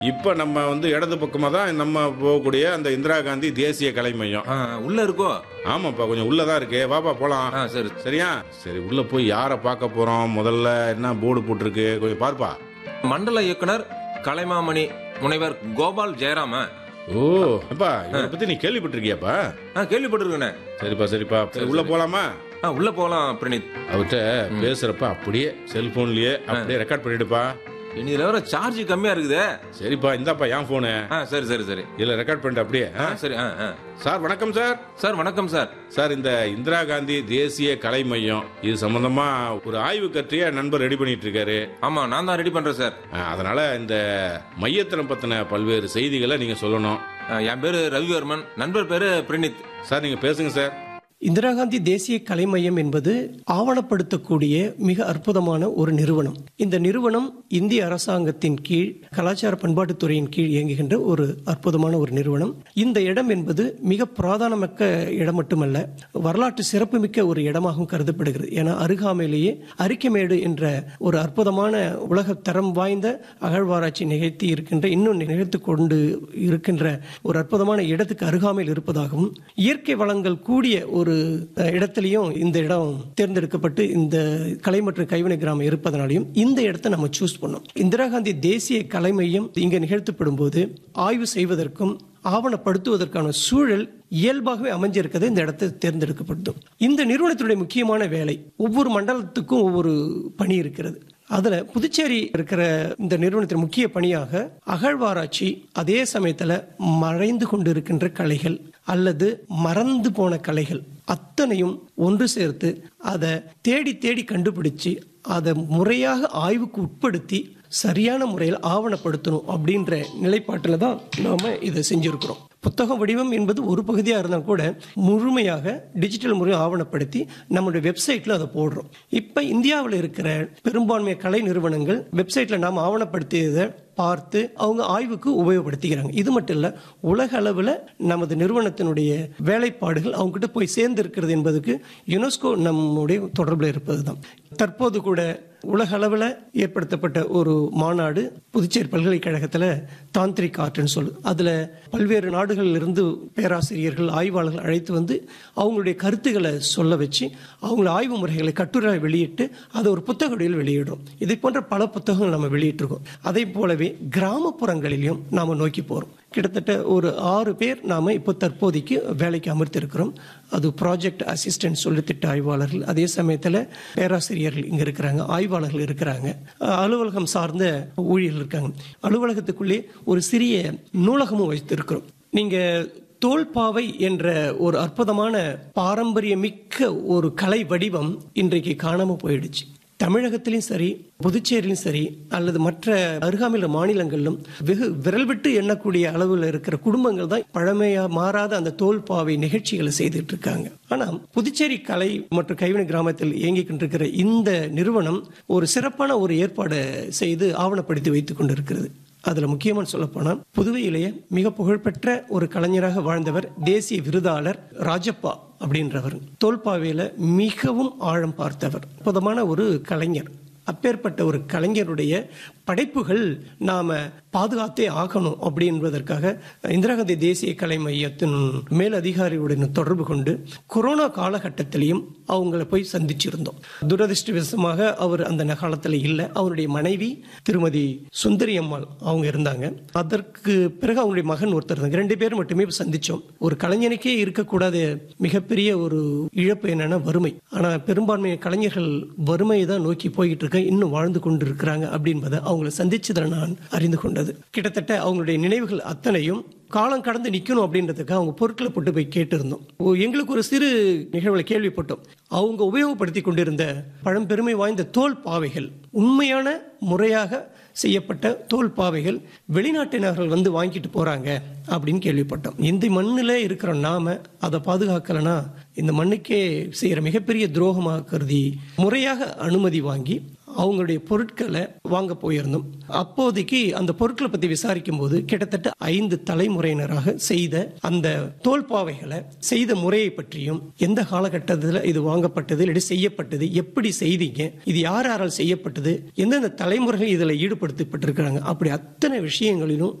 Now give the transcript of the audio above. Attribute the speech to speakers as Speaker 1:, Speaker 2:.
Speaker 1: இப்ப நம்ம வந்து இடது பக்கமா தான் நம்ம போகக்கூடிய அந்த இந்திரா காந்தி தேசிய கலை மையம்
Speaker 2: ஆ, உள்ள இருக்கோ
Speaker 1: ஆமாப்பா கொஞ்சம் உள்ளதான் இருக்கு வாப்பா போலாம்
Speaker 2: ஆ சரி
Speaker 1: சரியா சரி உள்ள போய் யாரை பார்க்க போறோம் முதல்ல என்ன போர்டு போட்டிருக்கு கொஞ்சம் பார்ப்பா
Speaker 2: மண்டல இயக்குனர் கலைமாமணி முனைவர் கோபால் ஜெயராம
Speaker 1: ஓ அப்பா இவரை பத்தி நீ கேள்விப்பட்டிருக்கியாப்பா
Speaker 2: ஆ கேள்விப்பட்டிருக்கேனே
Speaker 1: சரிப்பா சரிப்பா சரி, உள்ள போலாமா
Speaker 2: ஆ உள்ள போலாம் பிரணீத்
Speaker 1: அவர்கிட்ட பேசுறப்ப அப்படியே செல்போன்லயே அப்படியே ரெக்கார்ட் பண்ணிடுப்பா
Speaker 2: இனி இதுல வேற சார்ஜ் கம்மியா இருக்குதே
Speaker 1: சரிப்பா இந்தாப்பா என் போனு
Speaker 2: ஆ சரி சரி சரி
Speaker 1: இதுல ரெக்கார்ட் பண்ணிட்டு அப்படியே
Speaker 2: ஆ
Speaker 1: ஆ?
Speaker 2: சரி ஆ ஆ
Speaker 1: சார் வணக்கம் சார்
Speaker 2: சார் வணக்கம் சார்
Speaker 1: சார் இந்த இந்திரா காந்தி தேசிய கலை மையம் இது சம்பந்தமா ஒரு ஆய்வு கற்றிய நண்பர் ரெடி பண்ணிட்டு இருக்காரு
Speaker 2: ஆமா நான் தான் ரெடி பண்றேன் சார்
Speaker 1: அஹ், அதனால இந்த மையத்தினை பத்தின பல்வேறு செய்திகளை நீங்க சொல்லணும்
Speaker 2: ஆ, என் பேரு ரவிவர்மன் நண்பர் பேரு பிரணீத்
Speaker 1: சார் நீங்க பேசுங்க சார்
Speaker 3: இந்திரா காந்தி தேசிய கலை மையம் என்பது ஆவணப்படுத்தக்கூடிய மிக அற்புதமான ஒரு நிறுவனம் இந்த நிறுவனம் இந்திய அரசாங்கத்தின் கீழ் கலாச்சார பண்பாட்டுத்துறையின் கீழ் இயங்குகின்ற ஒரு அற்புதமான ஒரு நிறுவனம் இந்த இடம் என்பது மிக பிராதானமிக்க இடம் மட்டுமல்ல வரலாற்று சிறப்புமிக்க ஒரு இடமாகவும் கருதப்படுகிறது ஏன்னா அருகாமையிலேயே அரிக்கமேடு என்ற ஒரு அற்புதமான உலக தரம் வாய்ந்த அகழ்வாராய்ச்சி நிகழ்த்தி இருக்கின்ற இன்னும் நிகழ்த்து கொண்டு இருக்கின்ற ஒரு அற்புதமான இடத்துக்கு அருகாமையில் இருப்பதாகவும் இயற்கை வளங்கள் கூடிய ஒரு அஹ், இடத்திலையும் இந்த இடம் தேர்ந்தெடுக்கப்பட்டு இந்த கலை மற்றும் கைவினை கிராமம் இருப்பதனாலையும் இந்த இடத்தை நம்ம சூஸ் பண்ணோம் இந்திரா காந்தி தேசிய கலை மையம் இங்க நிகழ்த்தப்படும் போது ஆய்வு செய்வதற்கும் ஆவணப்படுத்துவதற்கான சூழல் இயல்பாகவே அமைஞ்சிருக்கிறது இந்த இடத்தை தேர்ந்தெடுக்கப்பட்டதும் இந்த நிறுவனத்தினுடைய முக்கியமான வேலை ஒவ்வொரு மண்டலத்துக்கும் ஒவ்வொரு பணி இருக்கிறது அதுல புதுச்சேரி இருக்கிற இந்த நிறுவனத்தின் முக்கிய பணியாக அகழ்வாராய்ச்சி அதே சமயத்துல மறைந்து கொண்டிருக்கின்ற கலைகள் அல்லது மறந்து போன கலைகள் அத்தனையும் ஒன்று சேர்த்து அதை தேடி தேடி கண்டுபிடிச்சு அதை முறையாக ஆய்வுக்கு உட்படுத்தி சரியான முறையில் ஆவணப்படுத்தணும் அப்படின்ற நிலைப்பாட்டில் தான் நாம இதை செஞ்சிருக்கிறோம் புத்தக வடிவம் என்பது ஒரு பகுதியாக இருந்தால் கூட முழுமையாக டிஜிட்டல் முறையில் ஆவணப்படுத்தி நம்மளுடைய வெப்சைட்டில் அதை போடுறோம் இப்போ இந்தியாவில் இருக்கிற பெரும்பான்மை கலை நிறுவனங்கள் வெப்சைட்டில் நாம் ஆவணப்படுத்தியதை பார்த்து அவங்க ஆய்வுக்கு உபயோகப்படுத்திக்கிறாங்க இது மட்டும் இல்ல உலக அளவில் நமது நிறுவனத்தினுடைய வேலைப்பாடுகள் அவங்க கிட்ட போய் சேர்ந்து இருக்கிறது என்பதுக்கு யுனெஸ்கோ நம்முடைய தொடர்பில் இருப்பது தான் தற்போது கூட உலக அளவில் ஏற்படுத்தப்பட்ட ஒரு மாநாடு புதுச்சேரி பல்கலைக்கழகத்தில் தாந்திரிக் ஆர்ட்னு சொல்லு அதில் பல்வேறு நாடுகளில் இருந்து பேராசிரியர்கள் ஆய்வாளர்கள் அழைத்து வந்து அவங்களுடைய கருத்துக்களை சொல்ல வச்சு அவங்கள ஆய்வு முறைகளை கட்டுரை வெளியிட்டு அதை ஒரு புத்தக வடிவில் வெளியிடுறோம் இதை போன்ற பல புத்தகங்கள் நம்ம வெளியிட்டிருக்கோம் அதே போலவே கிராமப்புறங்களிலும் நாம் நோக்கி போகிறோம் கிட்டத்தட்ட ஒரு ஆறு பேர் நாம இப்போ தற்போதைக்கு வேலைக்கு அமர்த்திருக்கிறோம் அது ப்ராஜெக்ட் அசிஸ்டன்ட் சொல்லி திட்ட ஆய்வாளர்கள் அதே சமயத்தில் பேராசிரியர்கள் இங்கே இருக்கிறாங்க ஆய்வாளர்கள் இருக்கிறாங்க அஹ் அலுவலகம் சார்ந்த ஊழியர்கள் இருக்காங்க அலுவலகத்துக்குள்ளே ஒரு சிறிய நூலகமும் வைத்திருக்கிறோம் நீங்க தோல்பாவை என்ற ஒரு அற்புதமான பாரம்பரியமிக்க ஒரு கலை வடிவம் இன்றைக்கு காணாம போயிடுச்சு தமிழகத்திலும் சரி புதுச்சேரியிலும் சரி அல்லது மற்ற அருகாமையில் மாநிலங்களிலும் வெகு விரல் விட்டு எண்ணக்கூடிய அளவில் இருக்கிற குடும்பங்கள் தான் பழமையா மாறாத அந்த தோல்பாவை நிகழ்ச்சிகளை செய்துட்டு இருக்காங்க ஆனா புதுச்சேரி கலை மற்றும் கைவினை கிராமத்தில் இயங்கிக் கொண்டிருக்கிற இந்த நிறுவனம் ஒரு சிறப்பான ஒரு ஏற்பாடு செய்து ஆவணப்படுத்தி வைத்துக் கொண்டிருக்கிறது அதுல முக்கியமா சொல்ல போனா புதுவையிலேயே மிக புகழ்பெற்ற ஒரு கலைஞராக வாழ்ந்தவர் தேசிய விருதாளர் ராஜப்பா அப்படின்றவர் தோல்பாவையில மிகவும் ஆழம் பார்த்தவர் அற்புதமான ஒரு கலைஞர் அப்பேற்பட்ட ஒரு கலைஞருடைய படைப்புகள் நாம பாதுகாத்தே ஆகணும் அப்படி என்பதற்காக இந்திரா காந்தி தேசிய கலை மையத்தின் மேல் அதிகாரியுடன் தொடர்பு கொண்டு கொரோனா காலகட்டத்திலையும் அவங்கள போய் சந்திச்சிருந்தோம் துரதிருஷ்டவசமாக அவர் அந்த காலத்துல இல்லை அவருடைய மனைவி திருமதி சுந்தரி அம்மாள் அவங்க இருந்தாங்க அதற்கு பிறகு அவங்களுடைய மகன் ஒருத்தர் இருந்தாங்க ரெண்டு பேரும் மட்டுமே சந்திச்சோம் ஒரு கலைஞனுக்கே இருக்கக்கூடாத மிகப்பெரிய ஒரு இழப்பு என்னன்னா வறுமை ஆனா பெரும்பான்மை கலைஞர்கள் வறுமையை தான் நோக்கி போய்கிட்டு இருக்க இன்னும் வாழ்ந்து கொண்டு இருக்கிறாங்க அப்படின்பதை அவங்களை சந்திச்சதில் நான் அறிந்து கொண்டது கிட்டத்தட்ட அவங்களுடைய நினைவுகள் அத்தனையும் காலம் கடந்து நிக்கணும் அப்படின்றதுக்கு அவங்க பொருட்களை போட்டு போய் கேட்டிருந்தோம் ஓ, எங்களுக்கு ஒரு சிறு நிகழ்வுல கேள்விப்பட்டோம் அவங்க உபயோகப்படுத்தி கொண்டிருந்த பழம்பெருமை வாய்ந்த தோல் பாவைகள் உண்மையான முறையாக செய்யப்பட்ட தோல் பாவைகள் வெளிநாட்டினர்கள் வந்து வாங்கிட்டு போறாங்க அப்படின்னு கேள்விப்பட்டோம் இந்த மண்ணில் இருக்கிற நாம அதை பாதுகாக்கலனா இந்த மண்ணுக்கே செய்யற மிகப்பெரிய துரோகமாக கருதி முறையாக அனுமதி வாங்கி அவங்களுடைய பொருட்களை வாங்க போயிருந்தோம் அப்போதைக்கு அந்த பொருட்களை பத்தி விசாரிக்கும் போது கிட்டத்தட்ட ஐந்து தலைமுறையினராக செய்த அந்த தோல்பாவைகளை செய்த முறையை பற்றியும் எந்த காலகட்டத்தில் இது வாங்கப்பட்டது இல்லை செய்யப்பட்டது எப்படி செய்தீங்க இது யார் யாரால் செய்யப்பட்டது எந்தெந்த தலைமுறைகள் இதில் ஈடுபடுத்தப்பட்டிருக்கிறாங்க அப்படி அத்தனை விஷயங்களிலும்